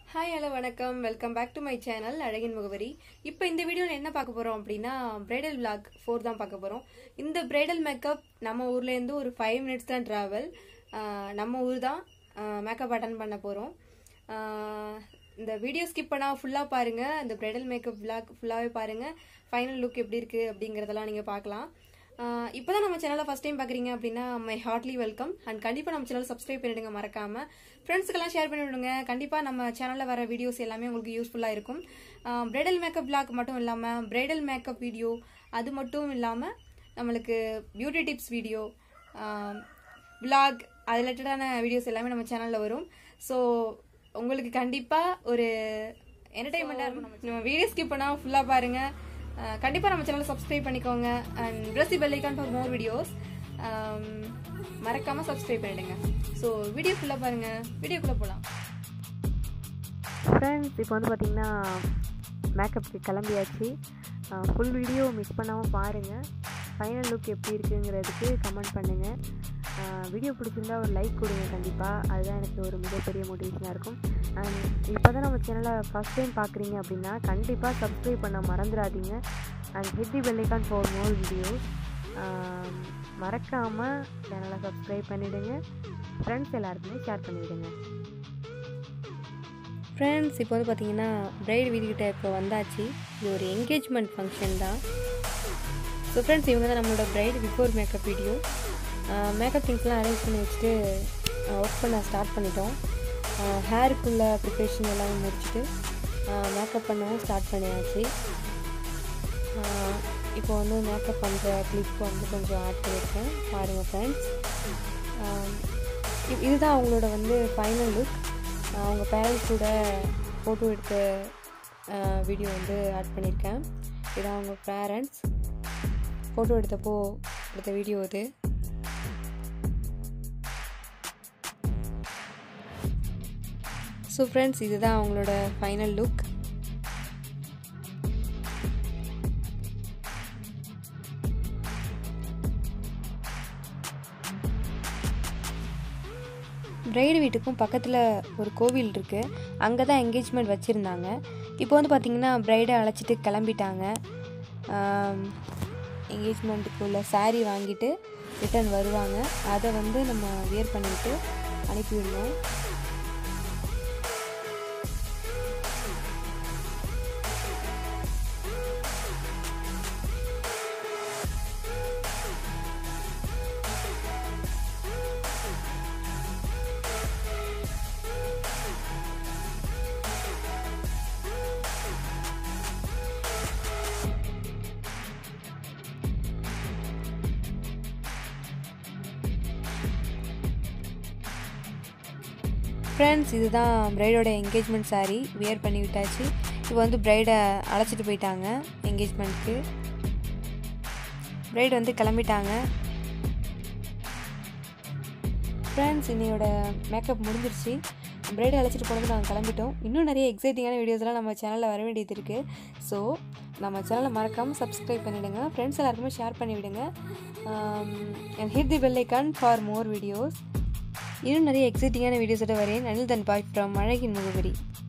hi hello வணக்கம் welcome back to my channel அழகின் முகவரி இப்போ இந்த வீடியோவில் என்ன பார்க்க போகிறோம் அப்படின்னா பிரைடல் vlog ஃபோர் தான் பார்க்க போகிறோம் இந்த பிரைடல் மேக்கப் நம்ம ஊர்லேருந்து ஒரு ஃபைவ் மினிட்ஸ் தான் ட்ராவல் நம்ம ஊர் தான் மேக்கப் அட்டன் பண்ண போகிறோம் இந்த வீடியோ ஸ்கிப் பண்ணால் ஃபுல்லாக பாருங்கள் இந்த பிரைடல் மேக்கப் vlog ஃபுல்லாகவே பாருங்கள் ஃபைனல் லுக் எப்படி இருக்குது அப்படிங்கிறதெல்லாம் நீங்கள் பார்க்கலாம் இப்போ தான் நம்ம சேனலை ஃபஸ்ட் டைம் பார்க்குறீங்க அப்படின்னா மை ஹார்ட்லி வெல்கம் அண்ட் கண்டிப்பாக நம்ம சேனலை சப்ஸ்கிரைப் பண்ணிடுங்க மறக்காம ஃப்ரெண்ட்ஸ்க்கெல்லாம் ஷேர் பண்ணி விடுங்க கண்டிப்பாக நம்ம சேனலில் வர வீடியோஸ் எல்லாமே உங்களுக்கு யூஸ்ஃபுல்லாக இருக்கும் பிரைடல் மேக்கப் vlog மட்டும் இல்லாமல் பிரைடல் மேக்கப் வீடியோ அது மட்டும் இல்லாமல் நம்மளுக்கு பியூட்டி டிப்ஸ் வீடியோ vlog அது ரிலேட்டடான வீடியோஸ் எல்லாமே நம்ம சேனலில் வரும் ஸோ உங்களுக்கு கண்டிப்பாக ஒரு என்டர்டைன்மெண்ட்டாக இருக்கும் நம்ம வீடியோ ஸ்கிப் பண்ணால் ஃபுல்லாக பாருங்கள் கண்டிப்பாக நம்ம சேனலை சப்ஸ்கிரைப் பண்ணிக்கோங்க and press bell icon for more videos மறக்காமல் சப்ஸ்கிரைப் பண்ணிடுங்க ஸோ வீடியோ ஃபுல்லாக பாருங்கள் வீடியோக்குள்ளே போகலாம் ஃப்ரெண்ட்ஸ் இப்போ வந்து பார்த்திங்கன்னா மேக்கப்புக்கு கிளம்பியாச்சு ஃபுல் வீடியோ மிஸ் பண்ணாமல் பாருங்கள் ஃபைனல் லுக் எப்படி இருக்குங்கிறதுக்கு கமெண்ட் பண்ணுங்கள் வீடியோ பிடிச்சிருந்தா ஒரு லைக் கொடுங்க கண்டிப்பாக அதுதான் எனக்கு ஒரு மிகப்பெரிய மோட்டிவேஷனாக இருக்கும் அண்ட் இப்போ தான் நம்ம சேனலை ஃபஸ்ட் டைம் பார்க்குறீங்க அப்படின்னா கண்டிப்பாக சப்ஸ்கிரைப் பண்ண மறந்துடாதீங்க and hit the bell icon for more videos மறக்காமல் சேனலை சப்ஸ்கிரைப் பண்ணிவிடுங்க ஃப்ரெண்ட்ஸ் எல்லாருக்குமே ஷேர் பண்ணிவிடுங்க ஃப்ரெண்ட்ஸ் இப்போ வந்து பார்த்தீங்கன்னா பிரைட் வீட்டுக்கிட்ட இப்போ வந்தாச்சு இது ஒரு என்கேஜ்மெண்ட் ஃபங்க்ஷன் தான் ஸோ ஃப்ரெண்ட்ஸ் இவங்க தான் நம்மளோட bride before makeup video makeup திங்ஸ்லாம் அரேஞ்ச் பண்ணி வச்சுட்டு ஒர்க் பண்ண ஸ்டார்ட் பண்ணிட்டோம் ஹேருக்குள்ள ப்ரிப்ரேஷன் எல்லாமே முடிச்சுட்டு மேக்கப் பண்ணவும் ஸ்டார்ட் பண்ணியாச்சு இப்போ வந்து மேக்கப் பண்ணுற கிளிப் வந்து கொஞ்சம் ஆட் பண்ணியிருக்கேன் பாருங்கள் ஃப்ரெண்ட்ஸ் இதுதான் அவங்களோட வந்து ஃபைனல் லுக் அவங்க பேரண்ட்ஸ் கூட ஃபோட்டோ எடுத்த வீடியோ வந்து ஆட் பண்ணியிருக்கேன் இதான் அவங்க பேரண்ட்ஸ் ஃபோட்டோ எடுத்தப்போ எடுத்த வீடியோ இது ஸோ ஃப்ரெண்ட்ஸ் இதுதான் அவங்களோட ஃபைனல் லுக் பிரைடு வீட்டுக்கும் பக்கத்தில் ஒரு கோவில் இருக்குது அங்கே தான் என்கேஜ்மெண்ட் வச்சுருந்தாங்க இப்போ வந்து பார்த்திங்கன்னா பிரைடை அழைச்சிட்டு கிளம்பிட்டாங்க என்கேஜ்மெண்ட்டுக்கு உள்ள சாரீ வாங்கிட்டு ரிட்டன் வருவாங்க அதை வந்து நம்ம வியர் பண்ணிவிட்டு அனுப்பிவிடணும் ஃப்ரெண்ட்ஸ் இதுதான் பிரைடோட என்கேஜ்மெண்ட் சாரீ வியர் பண்ணி விட்டாச்சு இப்போ வந்து பிரைடை அழைச்சிட்டு போயிட்டாங்க என்கேஜ்மெண்ட்க்கு பிரைட் வந்து கிளம்பிட்டாங்க ஃப்ரெண்ட்ஸ் இன்னையோட மேக்கப் முடிஞ்சிருச்சு பிரைடை அழைச்சிட்டு போனது நாங்கள் கிளம்பிட்டோம் இன்னும் நிறைய எக்ஸைட்டிங்கான வீடியோஸ்லாம் நம்ம சேனலில் வர வேண்டியது இருக்குது ஸோ நம்ம சேனலை மறக்காமல் சப்ஸ்கிரைப் பண்ணிவிடுங்க ஃப்ரெண்ட்ஸ் எல்லாருக்குமே ஷேர் பண்ணிவிடுங்க and hit the bell icon for more videos இன்னும் நிறைய எக்ஸைட்டிங்கான வீடியோஸோட வரேன் அனில் தன் பாய் ஃப்ரம் அழகின் முகவரி